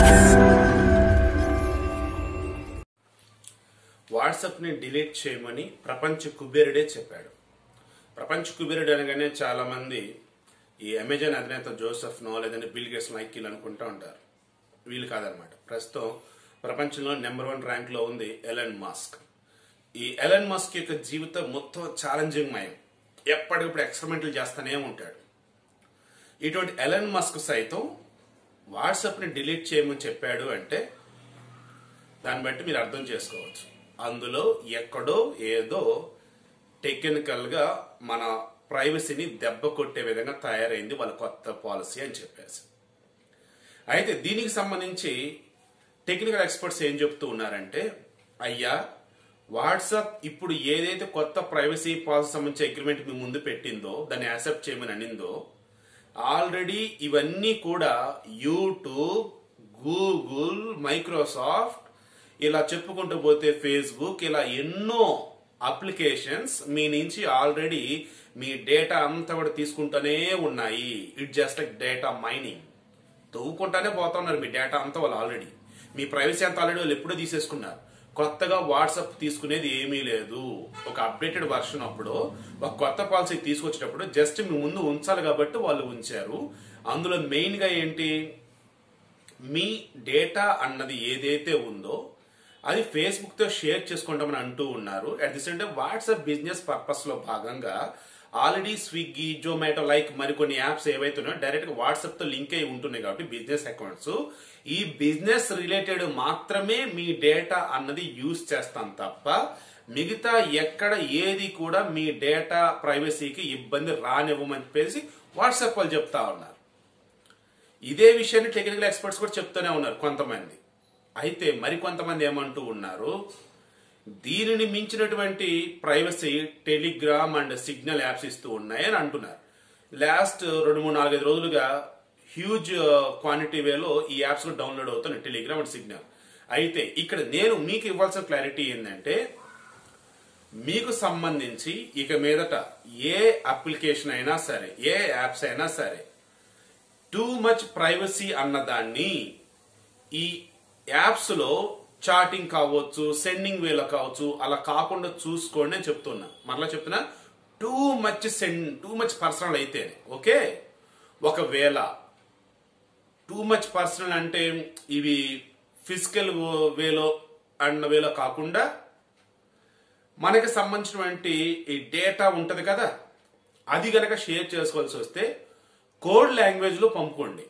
వాట్సాప్ని delete చేయమని ప్రపంచ కుబేరుడే చెప్పాడు ప్రపంచ కుబేరుడు అనగానే చాలా మంది ఈ అమెజాన్ అధినేత జోసెఫ్ నో లేదంటే బిల్ గేట్స్ మైకిల్ అనుకుంటూ ఉంటారు వీళ్ళు కాదనమాట ప్రస్తుతం ప్రపంచంలో నెంబర్ వన్ ర్యాంక్ లో ఉంది ఎలన్ మాస్క్ ఈ ఎలన్ మాస్క్ యొక్క జీవితం మొత్తం ఛాలెంజింగ్ మయం ఎప్పటికప్పుడు ఎక్స్పెరిమెంట్లు చేస్తూనే ఉంటాడు ఇటువంటి ఎలన్ మస్క్ సైతం వాట్సాప్ని డిలీట్ చేయమని చెప్పాడు అంటే దాన్ని బట్టి మీరు అర్థం చేసుకోవచ్చు అందులో ఎక్కడో ఏదో టెక్నికల్ గా మన ప్రైవసీని దెబ్బ కొట్టే విధంగా తయారైంది వాళ్ళ కొత్త పాలసీ అని చెప్పేసి అయితే దీనికి సంబంధించి టెక్నికల్ ఎక్స్పర్ట్స్ ఏం చెప్తూ ఉన్నారంటే అయ్యా వాట్సాప్ ఇప్పుడు ఏదైతే కొత్త ప్రైవసీ పాలసీ సంబంధించి అగ్రిమెంట్ మీ ముందు పెట్టిందో దాన్ని యాక్సెప్ట్ చేయమని అనిందో ఆల్రెడీ ఇవన్నీ కూడా యూట్యూబ్ గూగుల్ మైక్రోసాఫ్ట్ ఇలా చెప్పుకుంటూ పోతే ఫేస్బుక్ ఇలా ఎన్నో అప్లికేషన్స్ మీ నుంచి ఆల్రెడీ మీ డేటా అంతా కూడా తీసుకుంటూనే ఉన్నాయి it just like data mining తవ్వుకుంటానే పోతున్నారు మీ డేటా అంతా వాళ్ళు ఆల్రెడీ మీ ప్రైవసీ అంతా ఆల్రెడీ వాళ్ళు ఎప్పుడో తీసేసుకున్నారు కొత్తగా వాట్సాప్ తీసుకునేది ఏమీ లేదు ఒక అప్డేటెడ్ వర్షన్ అప్పుడు ఒక కొత్త పాలసీ తీసుకొచ్చేటప్పుడు జస్ట్ మీ ముందు ఉంచాలి కాబట్టి వాళ్ళు ఉంచారు అందులో మెయిన్ గా ఏంటి మీ డేటా అన్నది ఏదైతే ఉందో అది ఫేస్బుక్ తో షేర్ చేసుకుంటామని అంటూ ఉన్నారు at the same time WhatsApp business purpose లో భాగంగా ఆల్రెడీ స్విగ్గీ జొమాటో లైక్ మరికొన్ని యాప్స్ ఏవైతే ఉన్నాయో డైరెక్ట్ గా వాట్సాప్ తో లింక్ అయి ఉంటున్నాయి కాబట్టి బిజినెస్ అకౌంట్స్ ఈ బిజినెస్ రిలేటెడ్ మాత్రమే మీ డేటా అన్నది యూజ్ చేస్తాం తప్ప మిగతా ఎక్కడ ఏది కూడా మీ డేటా ప్రైవసీకి ఇబ్బంది రానివ్వమని చెప్పేసి వాట్సాప్ వాళ్ళు చెప్తా ఉన్నారు ఇదే విషయాన్ని టెక్నికల్ ఎక్స్పర్ట్స్ కూడా చెప్తూనే ఉన్నారు కొంతమంది అయితే మరికొంతమంది ఏమంటూ ఉన్నారు దీనిని మించినటువంటి privacy Telegram and Signal apps ఇస్తూ ఉన్నాయని అంటున్నారు లాస్ట్ రెండు మూడు నాలుగైదు రోజులుగా హ్యూజ్ క్వాంటిటీ వేలో ఈ యాప్స్ డౌన్లోడ్ అవుతున్నాయి టెలిగ్రామ్ అండ్ సిగ్నల్ అయితే ఇక్కడ నేను మీకు ఇవ్వాల్సిన క్లారిటీ ఏంటంటే మీకు సంబంధించి ఇక మీదట ఏ అప్లికేషన్ అయినా సరే ఏ యాప్స్ అయినా సరే టూ మచ్ ప్రైవసీ అన్నదాన్ని ఈ యాప్స్ లో చాటింగ్ కావచ్చు సెండింగ్ వేలో కావచ్చు అలా కాకుండా చూసుకోండి అని చెప్తున్నా మరలా చెప్తున్నా too much send too much personal అయితేనే ఓకే ఒకవేళ టూ మచ్ పర్సనల్ అంటే ఇవి ఫిజికల్ వేలో అన్న వేలో కాకుండా మనకి సంబంధించినటువంటి ఈ డేటా ఉంటది కదా అది గనక షేర్ చేసుకోవాల్సి వస్తే కోడ్ లాంగ్వేజ్ లో పంపుకోండి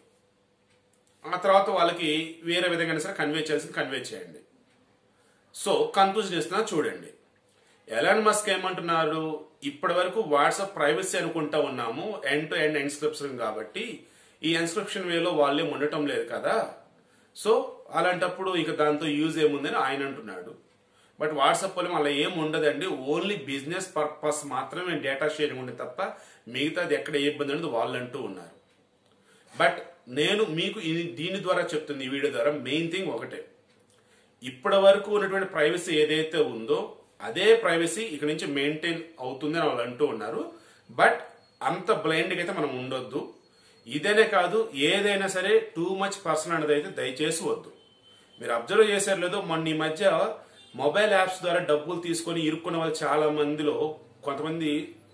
ఆ తర్వాత వాళ్ళకి వేరే విధంగా సరే కన్వే చేయాల్సింది కన్వే చేయండి సో కన్క్లూజన్ ఇస్తున్నా చూడండి ఎలాన్ మస్క్ ఏమంటున్నారు ఇప్పటి వరకు వాట్సాప్ ప్రైవసీ అనుకుంటా ఉన్నాము ఎండ్ టు ఎండ్ ఎన్స్క్రిప్షన్ కాబట్టి ఈ ఎన్స్క్రిప్షన్ వేలో వాళ్ళే ఉండటం లేదు కదా సో అలాంటప్పుడు ఇక దాంతో యూజ్ ఏముందని ఆయన అంటున్నాడు బట్ వాట్సాప్ వల్ల అలా ఏం ఉండదండి ఓన్లీ బిజినెస్ పర్పస్ మాత్రమే డేటా షేరింగ్ ఉంది తప్ప మిగతాది ఎక్కడ ఏ ఇబ్బంది అనేది వాళ్ళు అంటూ ఉన్నారు బట్ నేను మీకు ఇది దీని ద్వారా చెప్తుంది ఈ వీడియో ద్వారా మెయిన్ థింగ్ ఒకటే ఇప్పటి వరకు ఉన్నటువంటి ప్రైవసీ ఏదైతే ఉందో అదే ప్రైవసీ ఇక్కడ నుంచి మెయింటైన్ అవుతుందని వాళ్ళు అంటూ ఉన్నారు బట్ అంత బ్లైండ్గా అయితే మనం ఉండొద్దు ఇదేనే కాదు ఏదైనా సరే టూ మచ్ పర్సన్ అనేది అయితే దయచేసి వద్దు మీరు అబ్జర్వ్ చేశారు లేదో మొన్న ఈ మధ్య మొబైల్ యాప్స్ ద్వారా డబ్బులు తీసుకొని ఇరుక్కున్న వాళ్ళు చాలా మందిలో కొంతమంది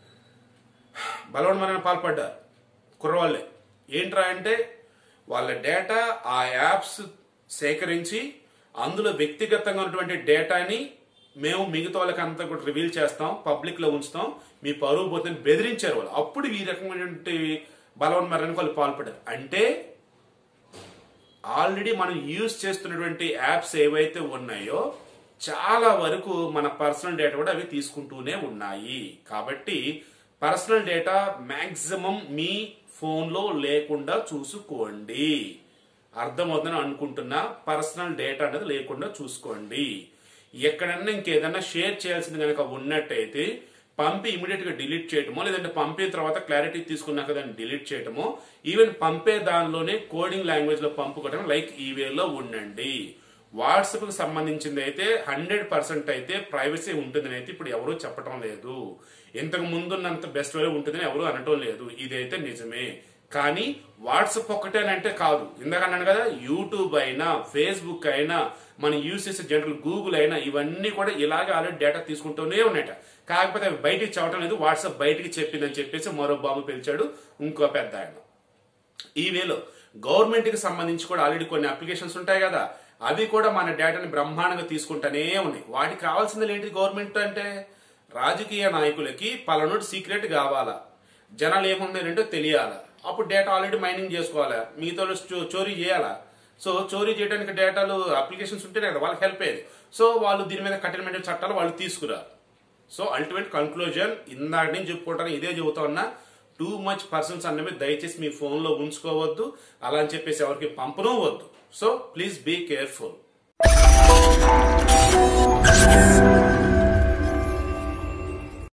బలవన్మరణ పాల్పడ్డారు కుర్రవాళ్ళే ఏంట్రా అంటే వాళ్ళ డేటా ఆ యాప్స్ సేకరించి అందులో వ్యక్తిగతంగా ఉన్నటువంటి డేటాని మేము మిగతా వాళ్ళకి అంతా కూడా రివీల్ చేస్తాం పబ్లిక్ లో ఉంచుతాం మీ పరువు పోతే బెదిరించారు వాళ్ళు అప్పుడు ఈ రకమైనటువంటి బలవన్మరణకు వాళ్ళు పాల్పడ్డారు అంటే ఆల్రెడీ మనం యూజ్ చేస్తున్నటువంటి యాప్స్ ఏవైతే ఉన్నాయో చాలా వరకు మన పర్సనల్ డేటా కూడా అవి తీసుకుంటూనే ఉన్నాయి కాబట్టి పర్సనల్ డేటా మాక్సిమం మీ ఫోన్లో లేకుండా చూసుకోండి అర్థమవుతుందని అనుకుంటున్నా పర్సనల్ డేటా అనేది లేకుండా చూసుకోండి ఎక్కడన్నా ఇంకేదన్నా షేర్ చేయాల్సింది కనుక ఉన్నట్టయితే పంపి ఇమీడియట్ గా డిలీట్ చేయటమో లేదంటే పంపిన తర్వాత క్లారిటీ తీసుకున్నాక దాన్ని డిలీట్ చేయటమో ఈవెన్ పంపే దానిలోనే కోడింగ్ లాంగ్వేజ్ లో పంపుకోవడం లైక్ ఈ వేలో ఉండండి వాట్సాప్ కు సంబంధించింది అయితే హండ్రెడ్ పర్సెంట్ అయితే ప్రైవసీ ఉంటుందని అయితే ఇప్పుడు ఎవరూ చెప్పటం లేదు ఇంతకు ముందున్నంత బెస్ట్ వే ఉంటుందని ఎవరు అనటం లేదు ఇదైతే నిజమే కానీ వాట్సాప్ ఒక్కటేనంటే కాదు ఇందాక అన్నాను కదా యూట్యూబ్ అయినా ఫేస్బుక్ అయినా మనం యూజ్ చేసే జనరల్ గూగుల్ అయినా ఇవన్నీ కూడా ఇలాగే ఆల్రెడీ డేటా తీసుకుంటూనే ఉన్నాయట కాకపోతే అవి బయటికి చెప్పడం లేదు వాట్సాప్ బయటికి చెప్పిందని చెప్పేసి మరో బాబు పిలిచాడు ఇంకో పెద్ద ఆయన ఈ వేలో గవర్నమెంట్ కి సంబంధించి కూడా ఆల్రెడీ కొన్ని అప్లికేషన్స్ ఉంటాయి కదా అవి కూడా మన డేటాని బ్రహ్మాండంగా తీసుకుంటానే ఉన్నాయి వాటికి కావాల్సింది ఏంటి గవర్నమెంట్ అంటే రాజకీయ నాయకులకి పలానోటి సీక్రెట్ కావాలా జనాలు ఏమున్నారంటో తెలియాలా అప్పుడు డేటా ఆల్రెడీ మైనింగ్ చేసుకోవాలా మిగతా వాళ్ళు చో- చోరీ చేయాలా సో చోరీ చేయడానికి డేటాలు అప్లికేషన్స్ ఉంటేనే కదా వాళ్ళకి హెల్ప్ అయ్యేది సో వాళ్ళు దీని మీద కఠినమైన చట్టాలు వాళ్ళు తీసుకురారు సో అల్టిమేట్ కన్క్లూజన్ ఇందాక నుంచి చెప్పుకుంటాను ఇదే చెబుతా ఉన్నా టూ మచ్ పర్సన్స్ అన్నవి దయచేసి మీ ఫోన్ లో ఉంచుకోవద్దు అలా అని చెప్పేసి ఎవరికి పంపను వద్దు సో ప్లీజ్ బీ కేర్ఫుల్